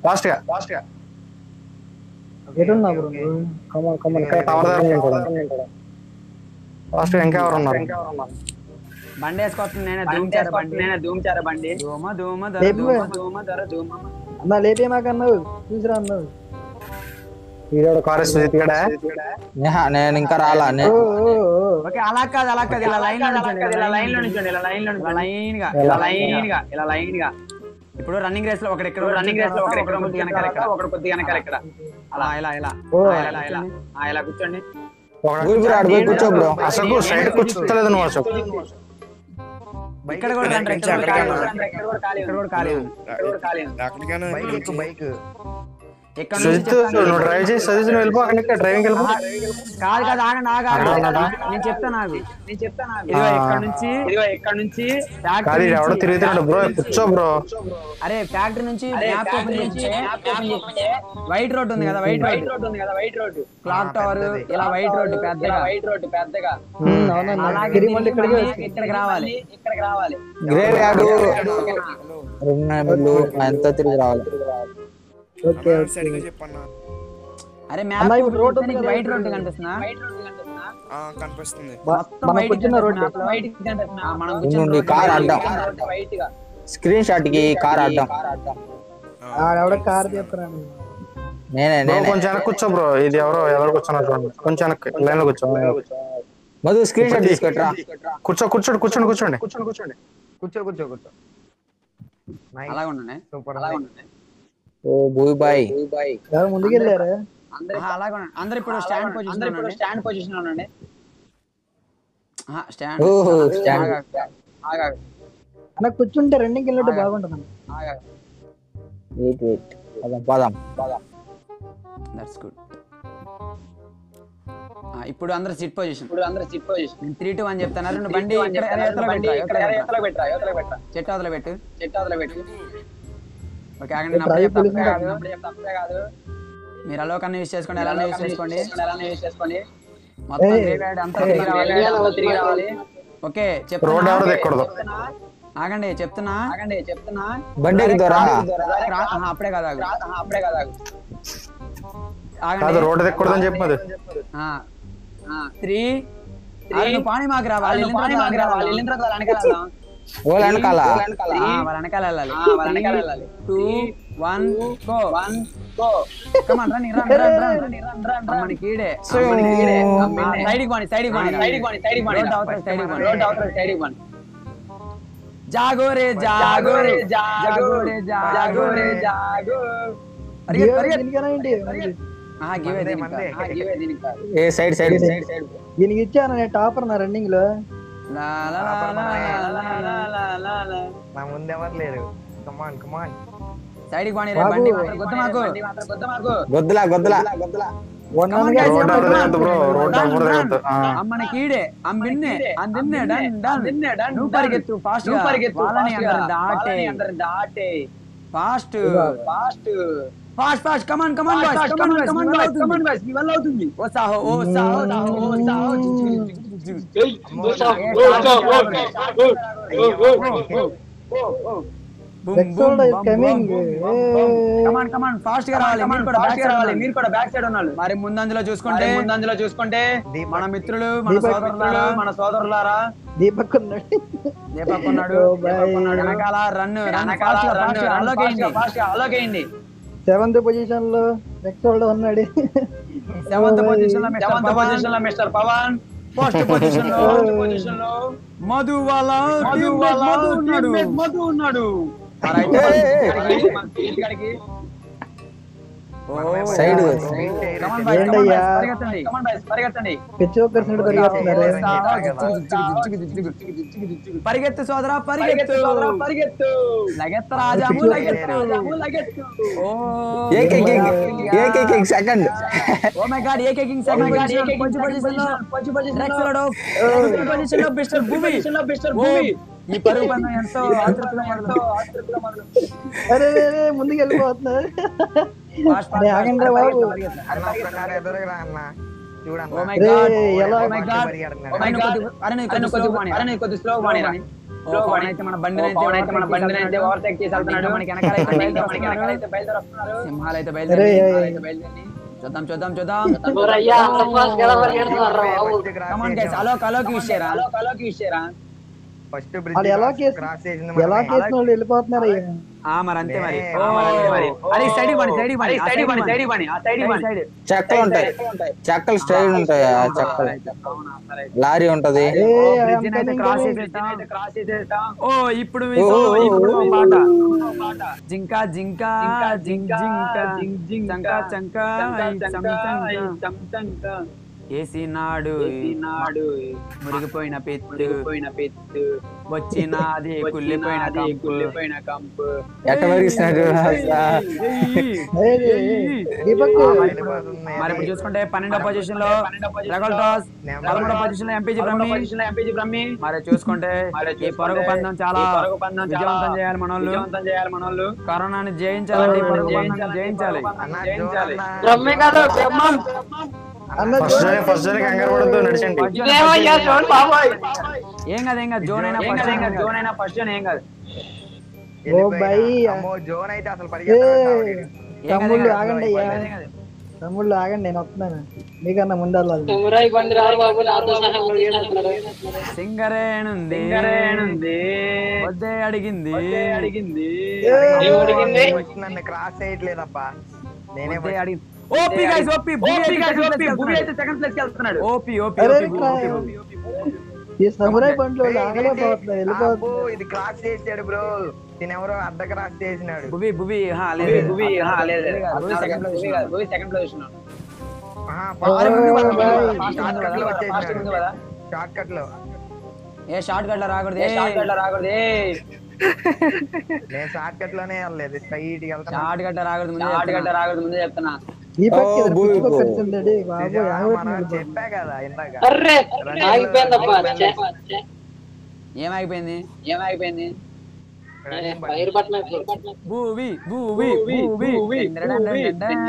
Fast గా fast గా ఎటున్నా bro నువ్వు కమాన్ కమాన్ ఇక్కడ టవర్ దగ్గర ఫాస్ట్ గా ఇంకా ఎవరు ఉన్నారు బండి వేసుకొస్తుంది నేనే ధూమ్ చార బండి నేనే ధూమ్ చార బండి ధూమ ధూమ ధర లేపు. ధూమ ధూమ ధర ధూమ అన్నా లేపే మాకన్నావు చూసిరా అన్నావు వీడు కారు సుజిత్ గడ నేహా, నేను ఇంకా రాలా నే- ఓ ఓ ఓ ఓకే అలా కాదు అలా కాదు ఇలా లైన్ లో నిల్చోండి ఇలా లైన్ లో నిల్చోండి ఇలా లైన్ లో ఇలా లైన్ గా ఇలా లైన్ గా ఇలా లైన్ గా ఇప్పుడు రన్నింగ్ రేస్ లో ఒకటి ఇక్కడ రన్నింగ్ రేస్ లో ఒకటి ఇక్కడ కొద్దిగా వెనకాల ఇక్కడ ఒకటి కొద్దిగా వెనకాల ఇక్కడ అలా ఇలా ఇలా ఓ. ఆ, ఇలా ఇలా ఆ, ఇలా కూర్చోండి ఊరు బ్రో, ఆడ పోయి కూర్చో బ్రో అసలు సైడ్ కూర్చోలేదు నువ్వు అసలు ఇక్కడ కూడా రండి, ఇక్కడ కూడా ఖాళీ ఉంది. ఇక్కడ కూడా ఖాళీ ఉంది. ఇక్కడ కూడా ఖాళీ ఉంది. ఇక్కడ కూడా ఖాళీ ఉంది. ఇక్కడ నుంచి సుజిత్ నువ్వు డ్రైవ్ చేసి సుజిత్ నువ్వు వెళ్ళిపో అక్కడి నుంచి డ్రైవింగ్ వెళ్ళిపో కాదు కాదు ఆగండి ఆగండి ఆగండి. నేను చెప్తాను ఆగు నేను చెప్తాను ఆగు. ఇదిగో ఇక్కడ నుంచి ఇదిగో ఇక్కడ నుంచి కాదు ఫ్యాక్టరీ ఈడు ఎవడో నుంచి- తిరుగుతున్నాడు బ్రో కూర్చో బ్రో అరే ఫ్యాక్టరీ నుంచి మ్యాప్ ఓపెన్ చేస్తే వైట్ రోడ్ ఉంది కదా వైట్ రోడ్ ఉంది కదా వైట్ రోడ్ క్లాక్ టవర్ ఇలా వైట్ రోడ్ పెద్దగా వైట్ రోడ్ పెద్దగా ఉమ్, అవునన్నా అలాగే తిరిగి మళ్ళీ ఇక్కడికి మళ్ళీ వచ్చి ఇక్కడికి రావాలి ఇక్కడికి రావాలి గ్రేవ్ యార్డ్ రెండు నెలలు ఎంత తిరిగి రావాలి ఓకే ఓకే అరే అన్న, మ్యాప్ ఇప్పుడు రోడ్ ఉంది కదా, వైట్ రోడ్ ఇప్పుడు. కనిపిస్తున్నా కనిపిస్తుంది బ- మొత్తం మనం వైట్ కూర్చున్న రోడ్ కనిపిస్తున్నా. వైట్ కనిపిస్తున్నా. మనం ఉండు, కూర్చున్న ఈ కార్ రోడ్ అడ్డం. వైట్ గా స్క్రీన్ షాట్ కి కార్ అడ్డం ఆడెవడ కార్ చెప్తున్నాను నేనే బ్రో నేనే కొంచెం వెనక్కి కూర్చో బ్రో ఇది ఎవరో ఎవరు కూర్చున్నారు చూడండి కొంచెం వెనక్కి లైన్ లో కూర్చో మధు స్క్రీన్ షాట్ తీసుకొట్రా కూర్చో కూర్చోండి కూర్చోండి కూర్చోండి కూర్చో కూర్చో కూర్చో అలాగే ఉండండి సూపర్ అలాగే ఉండండి ఓ బూయ్ బాయ్ ఎవరు ముందుకెళ్ళారు అందరూ అలాగే ఉండండి అందరూ ఇప్పుడు స్టాండ్ పొజిషన్ అందరూ ఇప్పుడు స్టాండ్ పొజిషన్ లో ఉండండి స్టాండ్ ఓహో, stand. ఆగా అన్న కూర్చుంటే రెండింగ్ వెళ్ళినట్టు బాగుంటుంది అన్న. ఆగా వెయిట్ వెయిట్ పదం పదం దట్స్ గుడ్ ఇప్పుడు అందరూ సిట్ పొజిషన్ ఇప్పుడు అందరూ సిట్ పొజిషన్ నేను త్రీ టూ అని చెప్తాను రెండు బండి ఇక్కడ యువతల పెట్టరా, యువతల పెట్టరా, యువతల పెట్టరా. చెట్టు అవతల పెట్టు చెట్టు అవతల పెట్టు ఓకే ఆగండి నేను అప్పుడే చెప్తా, అప్పుడే కాదు, అప్పుడే చెప్తా, అప్పుడే కాదు మీరు అలో కన్నా యూస్ చేసుకోండి ఎలా యూస్ చేసుకోండి ఎలా యూస్ చేసుకోండి మొత్తం ఏయ్. గ్రేడ్ అంతా తిరిగి రావాలి అంతా తిరిగి రావాలి ఓకే చెప్తున్నా రోడ్ ఎవరు ఎక్కడదు ఆగండి చెప్తున్నా ఆగండి చెప్తున్నా బండి ఎక్కుతారా రా- ఆహా, అప్పుడే కాదు ఆగు. ఆహా, అప్పుడే కాదు ఆగు. కాదు ఆగండి రోడ్ ఎక్కడదని చెప్పు అది త్రీ నువ్వు పాణి మాకు రా వాళ్ళు వెళ్ళిన తర్వాత మాకు రా వాళ్ళు వెళ్ళిన తర్వాత వాళ్ళ వెనకాల వెళ్దాం. ఓ వెనకాల ఆ, వాళ్ళ వెనకాల వెళ్ళాలి వాళ్ళ వెనకాల వెళ్ళాలి two one go one go come on run run run run run అమ్మనికి ఈడే అమ్మనికి ఈడే సైడ్ కోని సైడ్ కోని సైడ్ కోని సైడ్ కోని రోడ్ అవతల సైడ్ కోని రోడ్ అవతల సైడ్ కోని జాగో రే జాగో రే జాగో రే జాగో రే జాగో పరిగెత్తు పరిగెత్తు దీనికేనా ఏంటి ఆ గివే దీనికి కాదు. ఆ, గివే దీనికి కాదు. ఏ సైడ్ సైడ్ సైడ్ దీనికి ఇచ్చాను నేను టాపర్ నా రన్నింగ్ లో లా లా లా లా లా లా లా లా లా. నా ముందు ఎవరు లేరు కమాన్ కమాన్ సైడ్ కి పోనీ రే బాబు. బండి మాత్రం గుద్దు మాకు బండి మాత్రం గుద్దు మాకు గొద్దులా గొద్దులా వన్నానుగా రోడ్ ఎవరు దిగద్దు బ్రో రోడ్ ఎవరు దిగద్దు అమ్మని కీడే అమ్మిన్నే అందిన్నే డన్ డన్ నువ్వు పరిగెత్తు ఫాస్ట్ నువ్వు పరిగెత్తు వాళ్ళని అందరు దాటే అందరు దాటే fast fast fast fast come on come on boys come on come on boys come on boys మీ వల్ల అవుతుంది ఓ సాహో ఓ సాహో ఓ సాహో Rexona is coming. Come on come on fast గా రావాలి మీరు కూడా బ్యాక్ సైడ్ రావాలి మీరు కూడా బ్యాక్ సైడ్ ఉండాలి మరి ముందంజలో చూసుకుంటే ముందంజలో చూసుకుంటే మన మిత్రులు మన దీపక్ సోదరులారా మన సోదరులారా దీపక్ ఉన్నాడు దీపక్ ఉన్నాడు ఓ బాయ్. దీపక్ ఉన్నాడు వెనకాల రన్ వెనకాల రన్ అలోకేయండి ఫాస్ట్ గా అలోకేయండి సెవెంత్ పొజిషన్ లో రెక్సోల్డ్ ఉన్నాడు సెవెంత్ పొజిషన్ లో సెవెంత్ పొజిషన్ లో మిస్టర్ పవన్ ఫస్ట్ పొజిషన్ లో పొజిషన్ లో మధు వాళ్ళ మధు వాళ్ళ ఉన్నాడు మధు ఉన్నాడు మరి అయితే మన స్పీడ్ గాడికి ఓ సైడ్ కమాన్ బాయ్స్ ఏంటయ్యా? పరిగెత్తండి కమాన్ బాయ్స్ పరిగెత్తండి పిచ్చి ఒక్కరి నుండి పరిగెత్తున్నారు పరిగెత్తు సోదరా పరిగెత్తు సోదరా పరిగెత్తు లగెత్తు రాజాము లగెత్తు రాజాము లగెత్తు ఓ ఏకేక్ సెకండ్ ఓ my god AK king second position పంచ్ పొజిషన్ లో పంచ్ పొజిషన్ లో సెకండ్ పొజిషన్ లో మిస్టర్ భూమి పొజిషన్ లో మిస్టర్ భూమి ఈ పరుగు పందెం ఎంతో ఆతృతలో మొదలు ఆతృతలో మొదలు అరే రే, రే, ముందుకు వెళ్ళిపోతున్నారు ఫాస్ట్ అరే, ఆగండి రా బాబు. అన్న ఒక్కసారి ఎదురుగా రా అన్న ఓ చూడన్న మై రే, గాడ్ ఎలా ఓ మై గాడ్ పరిగెడుతున్నారు. అరే నువ్వు కొద్ది- అరే నువ్వు కొద్ది స్లో అరే నువ్వు కొద్ది స్లో వాణిరా ఓ పవన్ అయితే మన బండిని అయితే పవన్ అయితే మన బండిని అయితే ఓవర్టేక్ చేసి వెళ్తున్నాడు మనకి వెనకాల అయితే బయలుదేరి మనకి వెనకాల అయితే బయలుదేరి వస్తున్నారు సింహాలు అయితే బయలుదేరి అరే, సింహాలు అయితే బయలుదేరి చూద్దాం చూద్దాం చూద్దాం ఊరయ్యా అంత ఫాస్ట్ గా పరిగెడుతున్నారా బాబు కమాన్ గైస్ అలో అలోకి విష్ చేయరా అలో అలోకి విష్ చేయరా ఫస్ట్ వాళ్ళు ఎలా కేసు క్రాస్ చేసింది ఎలా మనమే. కేసిన వాళ్ళు వెళ్ళిపోతున్నారు అయ్యా ఆ మరి అంతే మరి ఏ, ఓ, మరి అంతే మరి అరే సైడ్ పని సైడ్ పని సైడ్ పని సైడ్ పని ఆ సైడ్ పని సైడ్ చెక్కలు ఉంటాయి చెక్కలు స్టైల్ ఉంటాయి ఆ చెక్కలు లారీ ఉంటది ఏ బ్రిడ్జిని అయితే క్రాస్ చేసేస్తాం ఓ ఇప్పుడు మీ- ఓ, ఓ, ఇప్పుడు ఓ, ఓ ఓ. పాట జింక జింక జింక జింక చంక చంక చం చంక ఏసి నాడు నాడు మురిగిపోయిన పెత్తు పోయిన పెత్తు వచ్చినది కుళ్ళిపోయిన కుళ్ళిపోయిన కంపు ఎట్ట వరిగిస్తున్నాడు ఏ, ఏ, ఏ, దీపక్ వెళ్ళిపోతుంది. మరి ఇప్పుడు చూసుకుంటే పన్నెండో పొజిషన్ లో రెగల్ టాస్ పదమూడో పొజిషన్ లో ఎంపీజీ బ్రహ్మి ఎంపీజీ బ్రహ్మి మరి చూసుకుంటే ఈ పరుగు పందెం చాలా పరుగు పందం విజయవంతం చేయాలి మన వాళ్ళు విజయవంతం చేయాలి మన వాళ్ళు కరోనాని జయించాలండి ఈ పరుగు పందెం జయించాలి అన్న జయించాలి బ్రహ్మే కాదు బ్రహ్మం అన్న ఫస్ట్ జోన్ ఫస్ట్ జోన్ కంగారు పడద్దు నడిచండి ఇదేమయ్యా చూడు బాబాయ్ ఏం కాదు ఏం కాదు జోన్ అయినా ఫస్ట్ అయినా జోన్ అయినా ఫస్ట్ అయినా ఏం కాదు ఓ బై అమ్మో జోన్ అయితే అసలు ఏ పరిగెత్తాలి ఏం కాదు, తమ్ముళ్ళు ఏం కాదు. ఆగండి అయ్యా ఏం కాదు. తమ్ముళ్ళు ఆగండి నేను వస్తున్నాను మీకన్నా ముందు వెళ్ళాలి ఊరాయి బండి రారు బాబు నాతో సహా పరిగెడుతున్నారు సింగరేణుంది సింగరేణుంది వద్దే అడిగింది అడిగింది ఏం అడిగింది నన్ను క్రాస్ చేయట్లేదప్పా నేనే వద్దే అడిగింది OP guys OP OP guys OP Bhumi అయితే సెకండ్ ప్లేస్ కి వెళ్తున్నాడు ఓపీ ఓపీ అరే ఓపీ ఇక్కడ ఈ సమురాయ్ బండ్లు వాళ్ళు ఆగలేకపోతున్నారు అబ్బో, వెళ్ళిపోతున్నారు ఇది క్రాస్ చేసాడు బ్రో తినెవరో అర్ధ క్రాస్ చేసినాడు భువి భువి హా లేదు భువి హా లేదు Bhuvi second place Bhuvi second place ఆహా, అరే ముందు ఓ, పద, ముందు పద, బాయ్. fast షార్ట్ ముందు కట్ లో పద, fast ముందు పద. వచ్చేసినాడు షార్ట్ కట్ లో ఏ షార్ట్ కట్ లో రాకూడదు ఏ షార్ట్ కట్ లో రాకూడదు ఏ నేను షార్ట్ కట్ లోనే వెళ్ళలేదు స్ట్రైట్ గా వెళ్తాను షార్ట్ కట్ రాకూడదు ముందు షార్ట్ కట్ రాకూడదు ముందు చెప్తున్నా దీపక్ ఓ, భూ, భూ. ఖర్చుండీ బాబు నిజమా? మనం ఆగబెట్టినాడు చెప్పా కదా ఇందాక అర్రే ఆగిపోయిందప్పా ఛే. ఏమైపోయింది ఏమైపోయింది ఫైర్ బట్టన భూవి భూవి భూవి భూవి ఏయ్,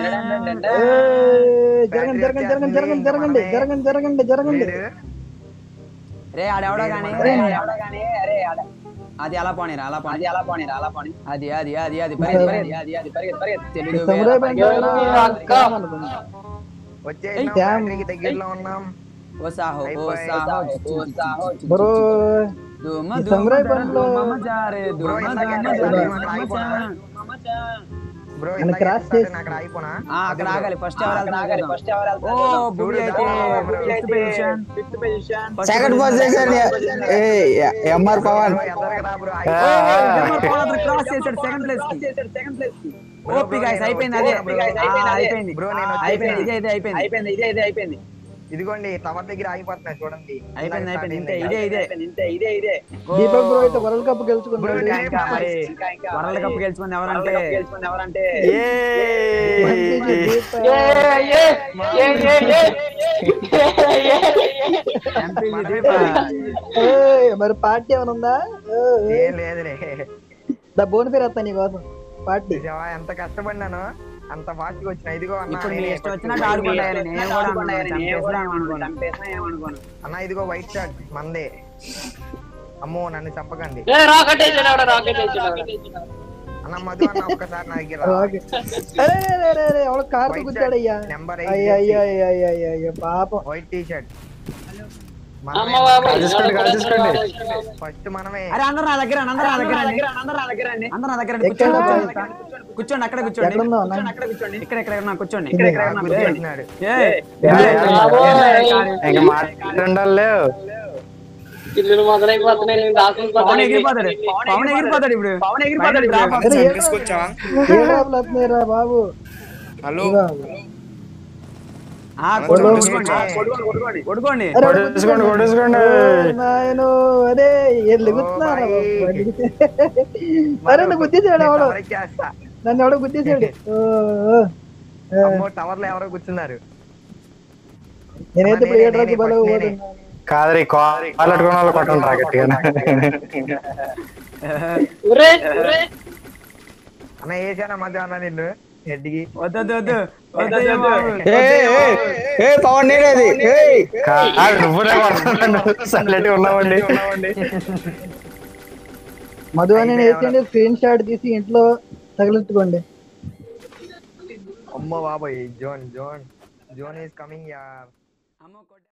జరగండి జరగండి జరగండి జరగండి జరగండి జరగండి జరగండి జరగండి వీడు రే ఆడెవడో గానీ రే ఆడెవడో గానీ అరే ఆడ అది అలా పోనీరా అలా పోనీ అది అలా పోనీరా అలా పోనీ అది అది అది అది పరిగెత్తి పరిగెత్తి అది అది పరిగెత్తి పరిగెత్తి తెలుగు సమురాయ్ బండ్లు ఎవరు వాళ్ళు అక్క? అనుకున్నా. వచ్చేసినాం శ్యామ్. ఫ్యాక్టరీకి దగ్గరలో ఉన్నాం ఓ సాహో ఓ సాహో ఓ సాహో బ్రో దుమ ఈ దుమ సమురాయ్ దుమ బండ్లో దుమ జారే దుమ బ్రో, ఇందాక దుమ ఎక్కడ జారే ఉన్నాడు? దుమ అయిపోనా? జా. బ్రో ఆయన ఇందాక క్రాస్ ఎక్కడ చేసి- అక్కడ ఆగిపోనా ఆ అక్కడ ఆగాలి ఫస్ట్ ఎవరు ఆగాలి ఫస్ట్ ఎవరు ఓ బుడి అయితే fifth position fifth position second position ఏ ఎంఆర్ పవన్ బ్రో ఎదరగరా బ్రో క్రాస్ చేశాడు సెకండ్ ప్లేస్ కి సెకండ్ ప్లేస్ కి ఓపీ గైస్ అయిపోయింది అదే ఆ, అయిపోయింది బ్రో నేను అయిపోయింది ఇదే వచ్చేసిన. ఇదే అయిపోయింది అయిపోయింది ఇదే ఇదే అయిపోయింది ఇదిగోండి టవర్ దగ్గర ఆగిపోతున్నాయి చూడండి అయిపోయింది అయిపోయింది ఇంతే ఇదే ఇదే ఇంతే ఇదే ఇదే దీపక్ బ్రో అయితే వరల్డ్ కప్ గెలుచుకున్నాడు బ్రో, ఇంకా మరి వరల్డ్ కప్ గెలుచుకుంది ఎవరంటే గెలుచుకుంది ఎవరంటే మంచిది దీపక్. ఏ ఏ ఏ ఏ ఏ ఎంపీజీ దీప ఏయ్, మరి పార్టీ ఏమైనా ఉందా ఏ, ఏ. ఏం లేదులే దా బోన్ పేరు వస్తా నీ కోసం పార్టీ నిజమా? ఎంత కష్టపడినాను అంత ఫాస్ట్ గా వచ్చిన ఇదిగో అన్న ఇప్పుడు మీ నేనే ఇష్టం first వచ్చినట్టు వైట్ ఆడుకుంటాయని షర్ట్. నేను కూడా అనుకున్నాను. చంపేసినా ఏమనుకోను. ఏమనుకోను. అన్న ఇదిగో వైట్ షర్ట్ మందే అమ్మో నన్ను చంపకండి ఏ రాకెట్ వేసాడు రాకెట్ వేసాడు అన్న మధు అన్న ఒక్కసారి నా దగ్గర రా. ఓకే. అరే అరే, అరే, అరే, ఎవడో కారు వైట్ గుద్దాడయ్యా షర్ట్, నెంబర్ అయ్యా అయ్యా ఎయిట్ అయ్యా అయ్యా అయ్యా అయ్యా పాపం వైట్ టీ షర్ట్ అమ్మ బాబు కాల్చేసుకోండి, కాల్చేసుకోండి. ఫస్ట్ మనమే అరే అందరూ నా దగ్గర రండి, అందరూ నా దగ్గర రండి. అందరూ నా దగ్గర రండి. అందరూ నా దగ్గర రండి. ఎక్కడ కూర్చోండి, బాయ్? కూర్చోండి అక్కడ కూర్చోండి ఎక్కడున్నావు అన్న? కూర్చోండి, అక్కడ కూర్చోండి ఇక్కడ ఇక్కడ ఉన్నా కూర్చోండి ఇక్కడ ఇక్కడ ఉన్నా గుర్తు కూర్చోండి. చేసినాడు. ఏయ్, ఇంకా మాట్లాడాలి లేవు ఇల్లు మొదలైపోతున్నాయి నేను పవన్ దాచుకుని ఎగిరిపోతాడు పవన్ ఎగిరిపోతాడు ఇప్పుడు పవన్ ఎగిరిపోతాడు డ్రాప్ అరే ఏ ఏ బాబులు వస్తున్నాయిరా బాబు హలో ఇదిగో. ఆ, కొట్టుకోండి, కొట్టుకోండి. కొట్టుకోండి, కొట్టుకోండి అరే ఎవడో కొట్టేసుకోండి కొట్టేసుకోండి ఓ నాయనో అరే ఏ లెగుతున్నారా ఓ బాబు? బాయ్. అరే నువ్వు గుద్దేసాడు నేను ఎవడు టవర్ ఎక్కేస్తా. నన్ను ఎవడో గుద్దేసాడు ఓ, ఓ. ఆ, అమ్మో టవర్ లో ఎవరో కూర్చున్నారు నేనైతే ఇప్పుడు నేనే, ఏ డ్రగ్ నేనే, బలవ నేనే. కాదరి కాల్ పట్టుకున్న వాళ్ళు కొట్టండి రా గట్టిగా ఒరే ఒరే అన్న వేసానా మధ్య అన్న నిన్ను హెడ్కి వద్దు వద్దు వద్దు వద్దు ఏ బాబు. ఏ ఏ, ఏ పవన్ నేనేది ఏయ్ కాదు నువ్వునే కొడుతున్నాను సైలెంట్ ఉన్నామండి మధు అని వేసేయండి స్క్రీన్ షాట్ తీసి ఇంట్లో తగిలించుకోండి అమ్మ బాబాయ్ John John John is coming యా అమ్మో కొట్ట